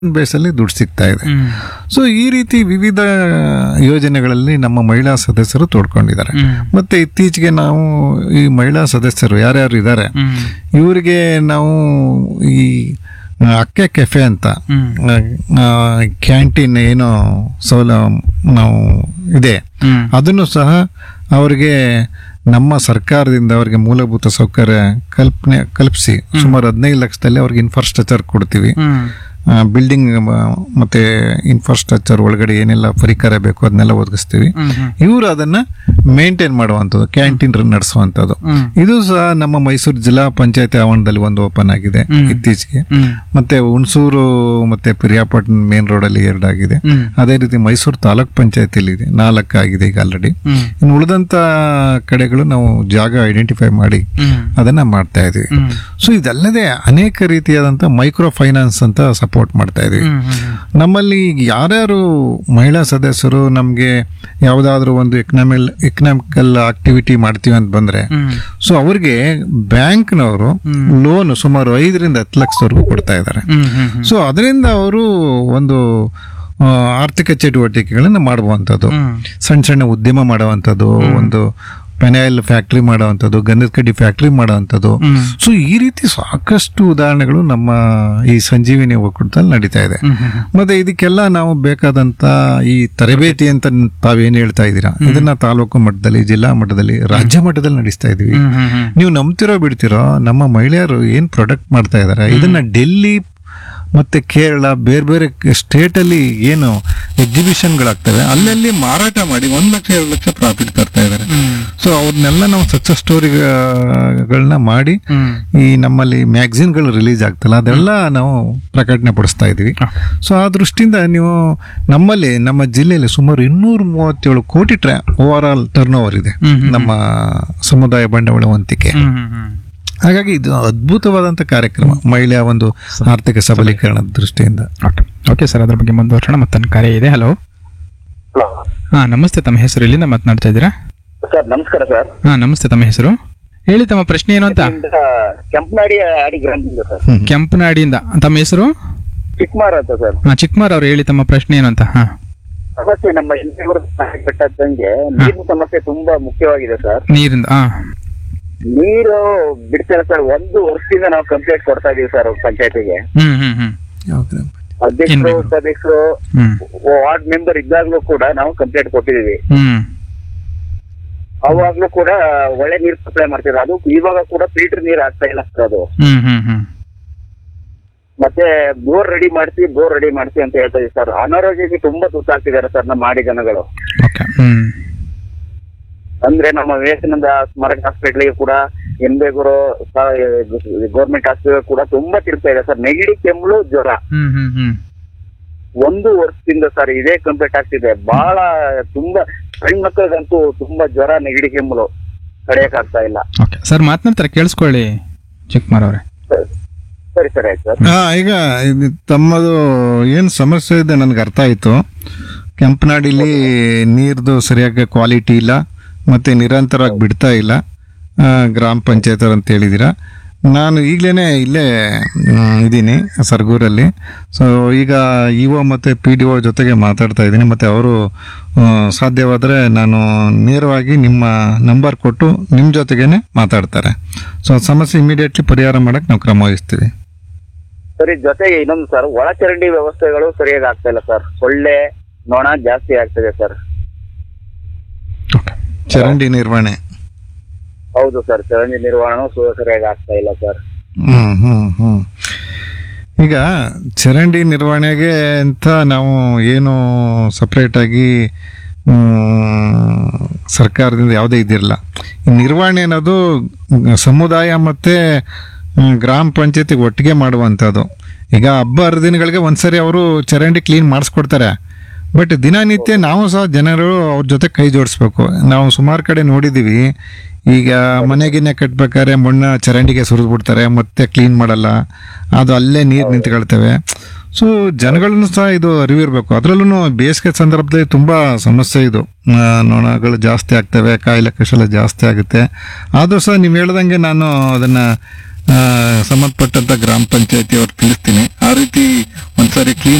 ಬೇಸಲ್ಲಿ ದುಡ್ಡು ಸಿಗ್ತಾ ಇದೆ ಹ್ಮ್. ಸೊ ಈ ರೀತಿ ವಿವಿಧ ಯೋಜನೆಗಳಲ್ಲಿ ನಮ್ಮ ಮಹಿಳಾ ಸದಸ್ಯರು ತೋಡ್ಕೊಂಡಿದ್ದಾರೆ ಹ್ಮ್. ಮತ್ತೆ ಇತ್ತೀಚೆಗೆ ನಾವು ಈ ಮಹಿಳಾ ಸದಸ್ಯರು ಯಾರ್ಯಾರು ಇದ್ದಾರೆ ಹ್ಮ್. ಇವರಿಗೆ ನಾವು ಈ ಅಕ್ಕೆ ಕೆಫೆ ಅಂತ ಹ್ಮ್. ಕ್ಯಾಂಟೀನ್ ಏನೋ ಸೌಲ ನಾವು ಇದೆ ಹ್ಮ್. ಅದನ್ನು ಸಹ ಅವರಿಗೆ ನಮ್ಮ ಸರ್ಕಾರದಿಂದ ಅವರಿಗೆ ಮೂಲಭೂತ ಸೌಕರ್ಯ ಕಲ್ಪನೆ ಕಲ್ಪಿಸಿ ಸುಮಾರು ಹದಿನೈದು ಲಕ್ಷದಲ್ಲಿ ಅವ್ರಿಗೆ ಇನ್ಫ್ರಾಸ್ಟ್ರಕ್ಚರ್ ಕೊಡ್ತೀವಿ ಹ್ಮ್. ಬಿಲ್ಡಿಂಗ್ ಮತ್ತೆ ಇನ್ಫ್ರಾಸ್ಟ್ರಕ್ಚರ್ ಒಳಗಡೆ ಏನೆಲ್ಲ ಪರಿಕರ ಬೇಕು ಅದನ್ನೆಲ್ಲ ಒದಗಿಸ್ತೀವಿ ಹ್ಮ್. ಹ್ಮ್. ಇವರು ಅದನ್ನ ಮೇಂಟೈನ್ ಮಾಡುವಂಥದ್ದು ಕ್ಯಾಂಟೀನ್ ನಡೆಸುವಂಥದ್ದು ಹ್ಮ್. ಇದು ಸಹ ನಮ್ಮ ಮೈಸೂರು ಜಿಲ್ಲಾ ಪಂಚಾಯತಿ ಆವರಣದಲ್ಲಿ ಒಂದು ಓಪನ್ ಆಗಿದೆ ಹ್ಮ್. ಇತ್ತೀಚೆಗೆ ಹ್ಮ್. ಮತ್ತೆ ಹುಣಸೂರು ಮತ್ತೆ ಪಿರಿಯಾಪಟ್ಟಣ ಮೇನ್ ರೋಡ್ ಅಲ್ಲಿ ಎರಡಾಗಿದೆ ಹ್ಮ್. ಅದೇ ರೀತಿ ಮೈಸೂರು ತಾಲೂಕ್ ಪಂಚಾಯತಿಯಲ್ಲಿ ಇದೆ ನಾಲ್ಕು ಆಗಿದೆ ಈಗ ಆಲ್ರೆಡಿ ಹ್ಮ್. ಇನ್ನು ಉಳಿದಂತ ಕಡೆಗಳು ನಾವು ಜಾಗ ಐಡೆಂಟಿಫೈ ಮಾಡಿ ಹ್ಮ್. ಅದನ್ನ ಮಾಡ್ತಾ ಇದೀವಿ ಹ್ಮ್. ಸೊ ಇದಲ್ಲದೆ ಅನೇಕ ರೀತಿಯಾದಂತ ಮೈಕ್ರೋ ಫೈನಾನ್ಸ್ ಅಂತ ಸಪೋರ್ಟ್ ಮಾಡ್ತಾ ಇದೀವಿ ಹ್ಮ್. ಹ್ಮ್. ನಮ್ಮಲ್ಲಿ ಯಾರ್ಯಾರು ಮಹಿಳಾ ಸದಸ್ಯರು ನಮಗೆ ಯಾವುದಾದ್ರೂ ಒಂದು ಎಕನಾಮಿಲ್ ಎಕನಾಮಿಕಲ್ ಆಕ್ಟಿವಿಟಿ ಮಾಡ್ತೀವಿ ಅಂತ ಬಂದ್ರೆ ಹ್ಮ್. ಸೊ ಅವ್ರಿಗೆ ಬ್ಯಾಂಕ್ನವರು ಲೋನ್ ಸುಮಾರು ಐದರಿಂದ ಹತ್ತು ಲಕ್ಷದವರೆಗೂ ಕೊಡ್ತಾ ಇದ್ದಾರೆ ಹ್ಮ್. ಹ್ಮ್. ಹ್ಮ್. ಸೊ ಅದರಿಂದ ಅವರು ಒಂದು ಆ, ಆರ್ಥಿಕ ಚಟುವಟಿಕೆಗಳನ್ನ ಮಾಡುವಂಥದ್ದು ಹ್ಮ್. ಸಣ್ಣ ಸಣ್ಣ ಉದ್ಯಮ ಮಾಡುವಂಥದ್ದು ಒಂದು ಪೆನಾಯಿಲ್ ಫ್ಯಾಕ್ಟ್ರಿ ಮಾಡುವಂಥದ್ದು ಗಂಧದ ಕಡ್ಡಿ ಫ್ಯಾಕ್ಟ್ರಿ ಮಾಡುವಂಥದ್ದು ಹ್ಮ್. ಸೊ ಈ ರೀತಿ ಸಾಕಷ್ಟು ಉದಾಹರಣೆಗಳು ನಮ್ಮ ಈ ಸಂಜೀವಿನಿ ಒಕ್ಕೂಟದಲ್ಲಿ ನಡೀತಾ ಇದೆ ಹ್ಮ್. ಹ್ಮ್. ಮತ್ತೆ ಇದಕ್ಕೆಲ್ಲ ನಾವು ಬೇಕಾದಂತ ಈ ತರಬೇತಿ ಅಂತ ತಾವೇನ್ ಹೇಳ್ತಾ ಇದ್ದೀರಾ ಇದನ್ನ ತಾಲೂಕು ಮಟ್ಟದಲ್ಲಿ ಜಿಲ್ಲಾ ಮಟ್ಟದಲ್ಲಿ ರಾಜ್ಯ ಮಟ್ಟದಲ್ಲಿ ನಡೆಸ್ತಾ ಇದೀವಿ ಹ್ಮ್. ಹ್ಮ್. ಹ್ಮ್. ನೀವು ನಂಬ್ತಿರೋ ಬಿಡ್ತಿರೋ ನಮ್ಮ ಮಹಿಳೆಯರು ಏನ್ ಪ್ರಾಡಕ್ಟ್ ಮಾಡ್ತಾ ಇದಾರೆ ಇದನ್ನ ಡೆಲ್ಲಿ ಮತ್ತೆ ಕೇರಳ ಬೇರೆ ಬೇರೆ ಸ್ಟೇಟ್ ಅಲ್ಲಿ ಏನು ಎಕ್ಸಿಬಿಷನ್ಗಳಾಗ್ತವೆ ಅಲ್ಲಲ್ಲಿ ಮಾರಾಟ ಮಾಡಿ ಒಂದ್ ಲಕ್ಷ ಎರಡು ಲಕ್ಷ ಪ್ರಾಫಿಟ್ ತರ್ತಾ ಇದಾರೆ ಹ್ಮ್. ಸೊ ಅವ್ರನ್ನೆಲ್ಲ ನಾವು ಸಕ್ಸಸ್ ಸ್ಟೋರಿಗಳನ್ನ ಮಾಡಿ ಹ್ಮ್. ಈ ನಮ್ಮಲ್ಲಿ ಮ್ಯಾಗಝಿನ್ಗಳು ರಿಲೀಸ್ ಆಗ್ತಲ್ಲ ಅದೆಲ್ಲ ನಾವು ಪ್ರಕಟಣೆ ಪಡಿಸ್ತಾ ಇದೀವಿ ಸೊ ಆ ದೃಷ್ಟಿಯಿಂದ ನೀವು ನಮ್ಮಲ್ಲಿ ನಮ್ಮ ಜಿಲ್ಲೆಯಲ್ಲಿ ಸುಮಾರು ಇನ್ನೂರ ಮೂವತ್ತೇಳು ಕೋಟಿ ಟ್ರಾ ಓವರ್ ಆಲ್ ಟರ್ನ್ ಓವರ್ ಇದೆ ಹ್ಮ್, ಹ್ಮ್. ನಮ್ಮ ಸಮುದಾಯ ಬಂಡವಾಳ ವಂತಿಕೆ ಹ್ಮ್. ಹ್ಮ್. ಹ್ಮ್. ಹಾಗಾಗಿ ಇದು ಅದ್ಭುತವಾದಂತ ಕಾರ್ಯಕ್ರಮ ಮಹಿಳೆಯ ಒಂದು ಆರ್ಥಿಕ ಸಬಲೀಕರಣದ ದೃಷ್ಟಿಯಿಂದ ಓಕೆ ಓಕೆ ಸರ್ ಅದ್ರ ಬಗ್ಗೆ ಮುಂದುವರ್ಸೋಣ ಮತ್ತೊಂದು ಕರೆ ಇದೆ ಹಲೋ ಹಲೋ ಹಾ ನಮಸ್ತೆ ತಮ್ಮ ಹೆಸರು ಇಲ್ಲಿಂದ ಮಾತನಾಡ್ತಾ ಇದ್ದೀರಾ ಸರ್ ನಮಸ್ಕಾರ ಸರ್ ಹಾ ನಮಸ್ತೆ ತಮ್ಮ ಹೆಸರು ಹೇಳಿ ತಮ್ಮ ಪ್ರಶ್ನೆ ಏನು ಅಂತ ನಿಮ್ದು ಕೆಂಪನಾಡಿ ಆಡಿ ಗ್ರಾಮದಿಂದ ಸರ್ ಕೆಂಪನಾಡಿಯಿಂದ ತಮ್ಮ ಹೆಸರು ಚಿಕ್ಕಮಾರ್ ಅಂತ ಸರ್ ಹಾ ಚಿಕ್ಕಮಾರ್ ಅವ್ರು ಹೇಳಿ ತಮ್ಮ ಪ್ರಶ್ನೆ ಏನು ಅಂತ ಹಾ ಸಮಸ್ಯೆ ನಮ್ಮ ಎಲ್ರಿಗೂ ಬೆಟ್ಟದಂಗೆ ನೀರಿನ ಸಮಸ್ಯೆ ತುಂಬಾ ಮುಖ್ಯವಾಗಿದೆ ಸರ್ ನೀರಿಂದ ಹಾ ನೀರು ಬಿಡ್ತಾರೆ ಸರ್ ಒಂದು ವರ್ಷದಿಂದ ನಾವು ಕಂಪ್ಲೇಂಟ್ ಕೊಡ್ತಾ ಇದೀವಿ ಸರ್ ಪಂಚಾಯತಿಗೆ ಹ್ಮ್ ಹ್ಮ್ ಹ್ಮ್ ಅಧ್ಯಕ್ಷರು ಏನ್ ಬೇಕು? ಉಪಾಧ್ಯಕ್ಷರು ಹ್ಮ್ ವಾರ್ಡ್ ಮೆಂಬರ್ ಇದ್ದಾಗ್ಲೂ ಕೂಡ ನಾವು ಕಂಪ್ಲೇಂಟ್ ಕೊಟ್ಟಿದೀವಿ ಹ್ಮ್ ಅವಾಗ್ಲೂ ಕೂಡ ಒಳ್ಳೆ ನೀರು ಸಪ್ಲೈ ಮಾಡ್ತಿದ್ರು ಅದು ಇವಾಗ ಕೂಡ ಫಿಲ್ಟರ್ ನೀರು ಆಗ್ತಾ ಇಲ್ಲ ಸರ್ ಅದು ಹ್ಮ್ ಹ್ಮ್ ಹ್ಮ್ ಮತ್ತೆ ಬೋರ್ ರೆಡಿ ಮಾಡ್ಸಿ ಬೋರ್ ರೆಡಿ ಮಾಡ್ಸಿ ಅಂತ ಹೇಳ್ತಾ ಇದೀವಿ ಸರ್ ಅನಾರೋಗ್ಯಕ್ಕೆ ತುಂಬಾ ತುತ್ತಾಗ್ತಿದ್ದಾರೆ ಸರ್ ನಮ್ಮ ಮಾಡಿ ಜನಗಳು ಓಕೆ ಹ್ಮ್ ಅಂದ್ರೆ ನಮ್ಮ ವಿವೇಕಾನಂದ ಸ್ಮಾರಕ ಹಾಸ್ಪಿಟ್ಲಿಗೆ ಕೂಡ ಎನ್ಬೇಗೂರು ಗೌರ್ಮೆಂಟ್ ಹಾಸ್ಪಿಟಲ್ ಕೂಡ ತುಂಬಾ ತಿರ್ತಾ ಇದೆ ಸರ್ ನೆಗಡಿ ಕೆಮ್ಮಳು ಜ್ವರ ಹ್ಮ್ ಹ್ಮ್ ಹ್ಮ್ ಒಂದು ವರ್ಷದಿಂದ ಸರ್ ಇದೇ ಕಂಪ್ಲೀಟ್ ಆಗ್ತಿದೆ ಬಹಳ ತುಂಬಾ ಸಣ್ಣ ಮಕ್ಕಳಿಗಂತೂ ತುಂಬಾ ಜ್ವರ ನೆಗಡಿ ಕೆಮ್ಮಲು ತಡೆಯಕ್ ಆಗ್ತಾ ಇಲ್ಲ ಓಕೆ ಸರ್ ಮಾತನಾಡ್ತಾರೆ ಕೇಳಿಸ್ಕೊಳ್ಳಿ ಚಿಕ್ಕಮಾರ್ ಅವರೇ ಸರಿ ಸರಿ ಆಯ್ತು ಸರ್ ಹಾ ಈಗ ಇದು ತಮ್ಮದು ಏನ್ ಸಮಸ್ಯೆ ಇದೆ ನನ್ಗೆ ಅರ್ಥ ಆಯ್ತು ಕೆಂಪನಾಡಿಲಿ ನೀರ್ದು ಸರಿಯಾಗಿ ಕ್ವಾಲಿಟಿ ಇಲ್ಲ ಮತ್ತೆ ನಿರಂತರವಾಗಿ ಬಿಡ್ತಾ ಇಲ್ಲ ಆ, ಗ್ರಾಮ ಪಂಚಾಯತ್ ಅಂತ ಹೇಳಿದ್ದೀರಾ ನಾನು ಈಗಲೇ ಇಲ್ಲೇ ಮ್, ಇದ್ದೀನಿ ಸರ್ಗೂರಲ್ಲಿ ಸೊ ಈಗ ಇ ಒ ಮತ್ತು ಪಿ ಡಿ ಒ ಜೊತೆಗೆ ಮಾತಾಡ್ತಾ ಇದ್ದೀನಿ ಮತ್ತು ಅವರು ಸಾಧ್ಯವಾದರೆ ನಾನು ನೇರವಾಗಿ ನಿಮ್ಮ ನಂಬರ್ ಕೊಟ್ಟು ನಿಮ್ಮ ಜೊತೆಗೇನೆ ಮಾತಾಡ್ತಾರೆ ಸೊ ಸಮಸ್ಯೆ ಇಮಿಡಿಯೇಟ್ಲಿ ಪರಿಹಾರ ಮಾಡಕ್ಕೆ ನಾವು ಕ್ರಮ ವಹಿಸ್ತೀವಿ ಸರಿ ಜೊತೆಗೆ ಇನ್ನೊಂದು ಸರ್ ಒಳಚರಂಡಿ ವ್ಯವಸ್ಥೆಗಳು ಸರಿಯಾಗಿ ಆಗ್ತಾ ಇಲ್ಲ ಸರ್ ಸೊಳ್ಳೆ ನೊಣ ಜಾಸ್ತಿ ಆಗ್ತಿದೆ ಸರ್ ಓಕೆ ಚರಂಡಿ ನಿರ್ವಹಣೆ ಹೌದು ಸರ್ ಚರಂಡಿ ನಿರ್ವಹಣೆ ಸರಿಯಾಗಿ ಆಗ್ತಾ ಇಲ್ಲ ಸರ್ ಹ್ಮ್ ಹ್ಮ್ ಹ್ಮ್ ಈಗ ಚರಂಡಿ ನಿರ್ವಹಣೆಗೆ ಅಂತ ನಾವು ಏನು ಸಪ್ರೇಟ್ ಆಗಿ ಮ್, ಸರ್ಕಾರದಿಂದ ಯಾವುದೇ ಇದಿರಲ್ಲ ಈ ನಿರ್ವಹಣೆ ಅನ್ನೋದು ಸಮುದಾಯ ಮತ್ತೆ ಮ್, ಗ್ರಾಮ ಪಂಚಾಯತಿಗೆ ಒಟ್ಟಿಗೆ ಮಾಡುವಂಥದ್ದು ಈಗ ಹಬ್ಬ ಹರಿದಿನಗಳಿಗೆ ಒಂದ್ಸರಿ ಅವರು ಚರಂಡಿ ಕ್ಲೀನ್ ಮಾಡಿಸ್ಕೊಡ್ತಾರೆ ಬಟ್ ದಿನನಿತ್ಯ ನಾವು ಸಹ ಜನರು ಅವ್ರ ಜೊತೆ ಕೈ ಜೋಡಿಸ್ಬೇಕು ನಾವು ಸುಮಾರು ಕಡೆ ನೋಡಿದ್ದೀವಿ ಈಗ ಮನೆಗಿನ್ನೆ ಕಟ್ಬೇಕಾದ್ರೆ ಮಣ್ಣ ಚರಂಡಿಗೆ ಸುರಿದು ಬಿಡ್ತಾರೆ ಮತ್ತೆ ಕ್ಲೀನ್ ಮಾಡಲ್ಲ ಅದು ಅಲ್ಲೇ ನೀರು ನಿಂತ್ಕೊಳ್ತವೆ ಸೊ ಜನಗಳನ್ನು ಸಹ ಇದು ಅರಿವಿರ್ಬೇಕು ಅದರಲ್ಲೂ ಬೇಸಿಗೆ ಸಂದರ್ಭದಲ್ಲಿ ತುಂಬಾ ಸಮಸ್ಯೆ ಇದು ಆ, ನೊಣಗಳು ಜಾಸ್ತಿ ಆಗ್ತವೆ ಕಾಯಿಲೆ ಕಷಲ ಜಾಸ್ತಿ ಆಗುತ್ತೆ ಆದರೂ ಸಹ ನೀವು ಹೇಳ್ದಂಗೆ ನಾನು ಅದನ್ನ ಆ, ಸಂಬಂಧಪಟ್ಟಂತ ಗ್ರಾಮ ಪಂಚಾಯತಿ ಅವ್ರು ತಿಳಿಸ್ತೀನಿ ಆ ರೀತಿ ಒಂದ್ಸರಿ ಕ್ಲೀನ್